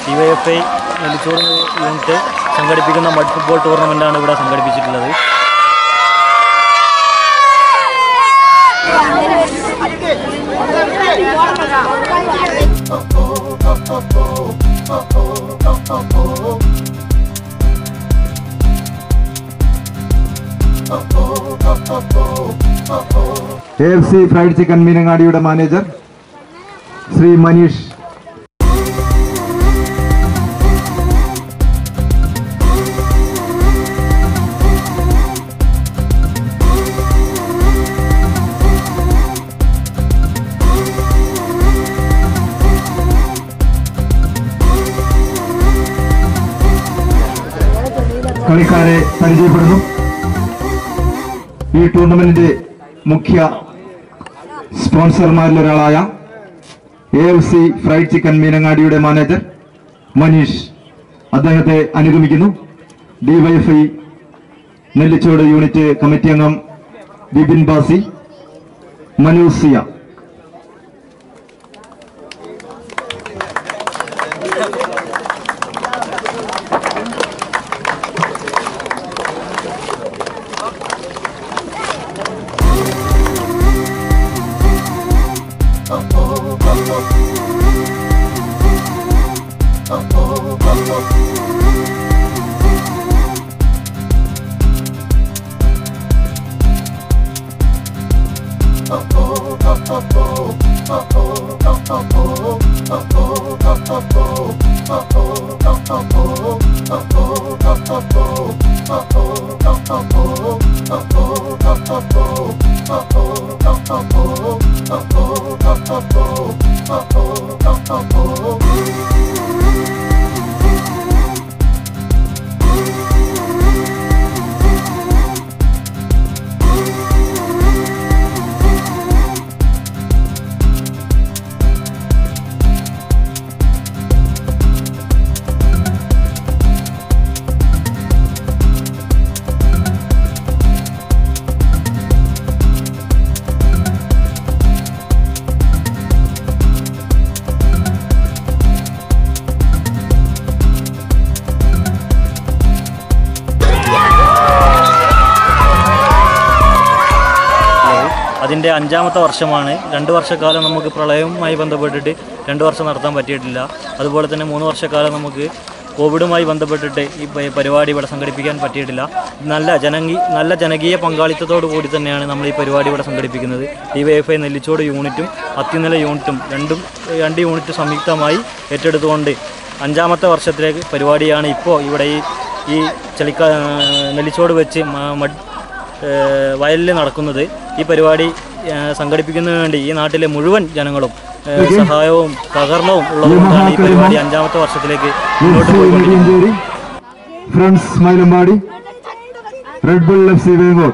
DYFI Nellichod unit സംഘടിപ്പിക്കുന്ന mud football ടൂർണമെൻ്റാണ് ഇവിടെ സംഘടിപ്പിച്ചിട്ടുള്ളത് A F C fried chicken മീനങ്ങാടിയുടെ മാനേജർ ശ്രീ മനീഷ് കളിക്കാരെ പരിചയപ്പെടുന്നു ഈ ടൂർണമെന്റിന്റെ മുഖ്യ സ്പോൺസർമാരിൽ ഒരാളായ A F C fried chicken മീനങ്ങാടിയുടെ മാനേജർ മനീഷ് അദ്ദേഹത്തെ അനുഗമിക്കുന്നു ഡിവൈഎഫ്ഐ നെല്ലിച്ചോട് യൂണിറ്റ് കമ്മിറ്റി അംഗം ബിപിൻ ബാസി മനൂസിയ അതിൻ്റെ അഞ്ചാമത്തെ വർഷമാണ് രണ്ട് വർഷക്കാലം നമുക്ക് പ്രളയവുമായി ബന്ധപ്പെട്ടിട്ട് രണ്ട് വർഷം നടത്താൻ പറ്റിയിട്ടില്ല അതുപോലെ തന്നെ മൂന്ന് വർഷക്കാലം നമുക്ക് കോവിഡുമായി ബന്ധപ്പെട്ടിട്ട് ഈ പ- പരിപാടി ഇവിടെ സംഘടിപ്പിക്കാൻ പറ്റിയിട്ടില്ല നല്ല ജനകീ നല്ല ജനകീയ പങ്കാളിത്തത്തോടു കൂടി തന്നെയാണ് നമ്മൾ ഈ പരിപാടി ഇവിടെ സംഘടിപ്പിക്കുന്നത് D Y F I Nellichod യൂണിറ്റും അത്യുന്നല യൂണിറ്റും രണ്ടും രണ്ട് യൂണിറ്റ് സംയുക്തമായി ഏറ്റെടുത്തുകൊണ്ട് അഞ്ചാമത്തെ വർഷത്തിലേക്ക് പരിപാടിയാണ് ഇപ്പോൾ ഇവിടെ ഈ ഈ ചളിക്ക നെല്ലിച്ചോട് വെച്ച് മ- മഡ് ഏഹ് വയലിൽ നടക്കുന്നത് ഈ പരിപാടി ഏഹ് സംഘടിപ്പിക്കുന്നതിന് വേണ്ടി ഈ നാട്ടിലെ മുഴുവൻ ജനങ്ങളും ഏഹ് സഹായവും സഹകരണവും ഉള്ളതുകൊണ്ടാണ് ഈ പരിപാടി അഞ്ചാമത്തെ വർഷത്തിലേക്ക് മുന്നോട്ട് പോയിക്കൊണ്ടിരിക്കുന്നത് Nedumcheri friends Mylambadi red bull F C Vengoor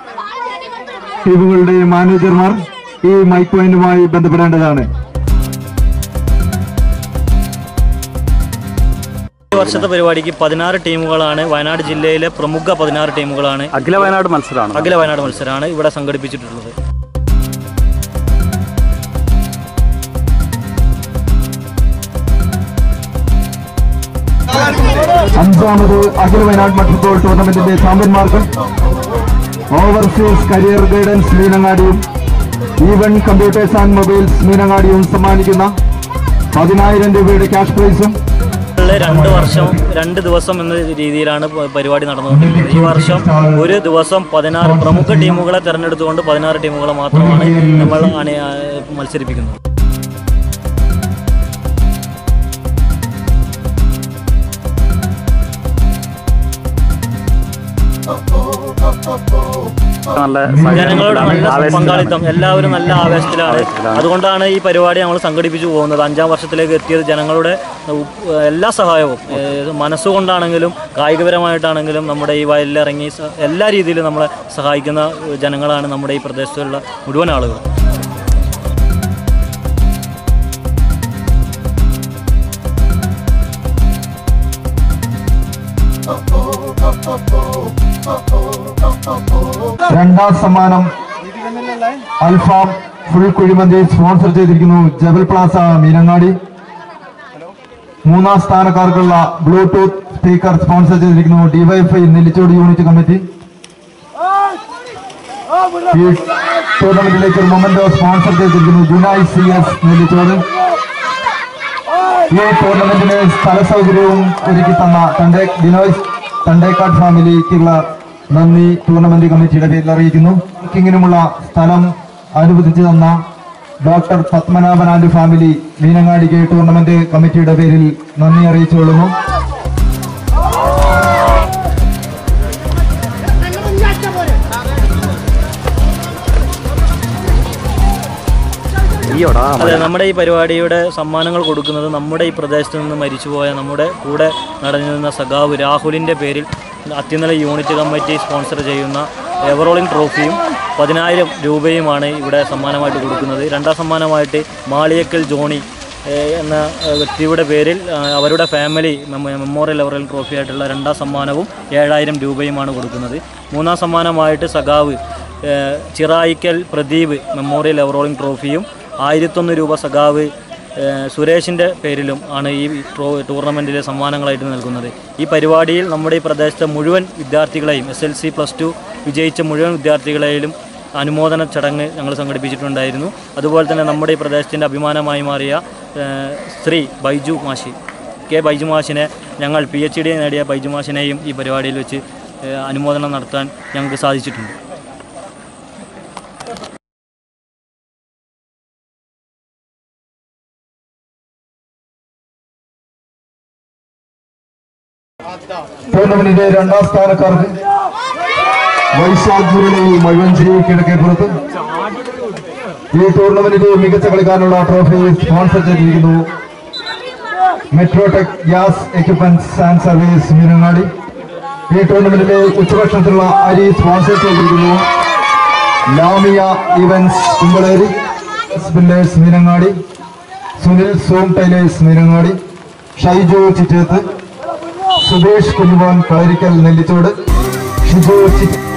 ടീമുകളുടെ മാനേജർമാർ ഈ മൈക്ക് പോയിന്റുമായി ബന്ധപ്പെടേണ്ടതാണ് ഈ വർഷത്തെ പരിപാടിക്ക് പതിനാറ് ടീമുകളാണ് വയനാട് ജില്ലയിലെ പ്രമുഖ പതിനാറ് ടീമുകളാണ് അഖില വയനാട് മത്സരമാണ് അഖില വയനാട് മത്സരമാണ് ഇവിടെ സംഘടിപ്പിച്ചിട്ടുള്ളത് അഞ്ചാമത് അഖില വയനാട് മഡ് ഫുട്ബോൾ ടൂർണമെന്റിന്റെ ചാമ്പ്യന്മാർക്ക് ഓവർസീസ് കരിയർ ഗൈഡൻസ് മീനങ്ങാടിയും ഈവൻ കമ്പ്യൂട്ടേഴ്സ് ആൻഡ് മൊബൈൽസ് മീനങ്ങാടിയും സമ്മാനിക്കുന്ന പതിനായിരം രൂപയുടെ ക്യാഷ് പ്രൈസും ഉള്ള രണ്ട് വർഷം രണ്ട് ദിവസം എന്ന രീതിയിലാണ് പ- പരിപാടി നടന്നുകൊണ്ടിരിക്കുന്നത് ഈ വർഷം ഒരു ദിവസം പതിനാറ് പ്രമുഖ ടീമുകളെ തെരഞ്ഞെടുത്തുകൊണ്ട് പതിനാറ് ടീമുകളെ മാത്രമാണ് നമ്മൾ അണി- ആ, മത്സരിപ്പിക്കുന്നത് നല്ല ജനങ്ങളുടെ നല്ല ആവേശത്തിലാണ്. പങ്കാളിത്തം എല്ലാവരും നല്ല ആവേശത്തിലാണ് അതുകൊണ്ടാണ് ഈ പരിപാടി നമ്മൾ സംഘടിപ്പിച്ചു പോകുന്നത് അഞ്ചാം വർഷത്തിലേക്ക് എത്തിയത് ജനങ്ങളുടെ ഉ- എല്ലാ സഹായവും ഏഹ് മനസ്സുകൊണ്ടാണെങ്കിലും കായികപരമായിട്ടാണെങ്കിലും നമ്മുടെ ഈ വയലിലിറങ്ങി സ- എല്ലാ രീതിയിലും നമ്മളെ സഹായിക്കുന്ന ജനങ്ങളാണ് നമ്മുടെ ഈ പ്രദേശത്തുള്ള മുഴുവൻ ആളുകളും രണ്ടാം സമ്മാനം അൽഫാം ഫുൾ കുഴിമന്തി സ്പോൺസർ ചെയ്തിരിക്കുന്നു ജബൽ പ്ലാസ മീനങ്ങാടി മൂന്നാം സ്ഥാനക്കാർക്കുള്ള ബ്ലൂടൂത്ത് സ്പീക്കർ സ്പോൺസർ ചെയ്തിരിക്കുന്നു ഡിവൈഎഫ്ഐ നെല്ലിച്ചോട് യൂണിറ്റ് കമ്മിറ്റി ഈ ടൂർണമെന്റിലേക്ക് ഒരു മൊമെന്റോ സ്പോൺസർ ചെയ്തിരിക്കുന്നു ജുനായ് സി എസ് നെല്ലിച്ചോട് ഈ ടൂർണമെന്റിന് സ്ഥല സൗകര്യവും ഒരുക്കി തന്ന തന്റെ ബിനോയ് തണ്ടേക്കാട് ഫാമിലിക്കുള്ള നന്ദി ടൂർണമെന്റ് കമ്മിറ്റിയുടെ പേരിൽ അറിയിക്കുന്നു ബുക്കിങ്ങിനുമുള്ള സ്ഥലം അനുവദിച്ചു തന്ന ഡോക്ടർ പത്മനാഭൻ ആൻഡ് ഫാമിലി മീനങ്ങാടിക്ക് ടൂർണമെന്റ് കമ്മിറ്റിയുടെ പേരിൽ നന്ദി അറിയിച്ചുകൊള്ളുന്നു അതെ നമ്മുടെ ഈ പരിപാടിയുടെ സമ്മാനങ്ങൾ കൊടുക്കുന്നത് നമ്മുടെ ഈ പ്രദേശത്ത് നിന്ന് മരിച്ചുപോയ നമ്മുടെ കൂടെ നടന്നിരുന്ന സഖാവ് രാഹുലിൻ്റെ പേരിൽ അത്യുന്നല യൂണിറ്റ് കമ്മിറ്റി സ്പോൺസർ ചെയ്യുന്ന എവറോളിംഗ് ട്രോഫിയും പതിനായിരം രൂപയുമാണ് ഇവിടെ സമ്മാനമായിട്ട് കൊടുക്കുന്നത് രണ്ടാം സമ്മാനമായിട്ട് മാളിയക്കൽ ജോണി ഏഹ്, എന്ന ഏഹ്, വ്യക്തിയുടെ പേരിൽ ആ, അവരുടെ ഫാമിലി മെമ്മ- മെമ്മോറിയൽ എവറൽ ട്രോഫി ആയിട്ടുള്ള രണ്ടാം സമ്മാനവും ഏഴായിരം രൂപയുമാണ് കൊടുക്കുന്നത് മൂന്നാം സമ്മാനമായിട്ട് സഖാവ് ഏഹ്, ചിറായിക്കൽ പ്രദീപ് മെമ്മോറിയൽ എവറോളിംഗ് ട്രോഫിയും ആയിരത്തൊന്ന് രൂപ സഖാവ് ഏഹ്, സുരേഷിൻ്റെ പേരിലും ആണ് ഈ ട്രോ ടൂർണമെൻറ്റിലെ സമ്മാനങ്ങളായിട്ട് നൽകുന്നത് ഈ പരിപാടിയിൽ നമ്മുടെ ഈ പ്രദേശത്തെ മുഴുവൻ വിദ്യാർത്ഥികളെയും S L C plus two വിജയിച്ച മുഴുവൻ വിദ്യാർത്ഥികളെയും അനുമോദന ചടങ്ങ് ഞങ്ങൾ സംഘടിപ്പിച്ചിട്ടുണ്ടായിരുന്നു അതുപോലെ തന്നെ നമ്മുടെ ഈ പ്രദേശത്തിൻ്റെ അഭിമാനമായി മാറിയ ഏഹ്, ശ്രീ ബൈജു മാഷി കെ ബൈജു മാഷിനെ ഞങ്ങൾ പി എച്ച് ഡി നേടിയ ബൈജു മാഷിനെയും ഈ പരിപാടിയിൽ വെച്ച് ഏഹ്, അനുമോദനം നടത്താൻ ഞങ്ങൾക്ക് സാധിച്ചിട്ടുണ്ട് ടൂർണമെന്റിന്റെ രണ്ടാം സ്ഥാനക്കാർക്ക് വൈശാഖ് മുരളി മഴുവഞ്ചേരി കിഴക്കേപ്പുറത്ത് ഈ ടൂർണമെന്റിന്റെ മികച്ച കളിക്കാനുള്ള ട്രോഫി സ്പോൺസർ ചെയ്തിരിക്കുന്നു Metrotech gas equipments and service Meenangadi ഈ ടൂർണമെന്റിലെ ഉച്ചഭക്ഷണത്തിലുള്ള അരി സ്പോൺസർ ചെയ്തിരിക്കുന്നു Lamiya events Kumbaleri builders Meenangadi Sunil Som tailors Meenangadi Shaiju Chittethu Subesh Kunjumon Kalarikkal Nellichod Shiju ചി-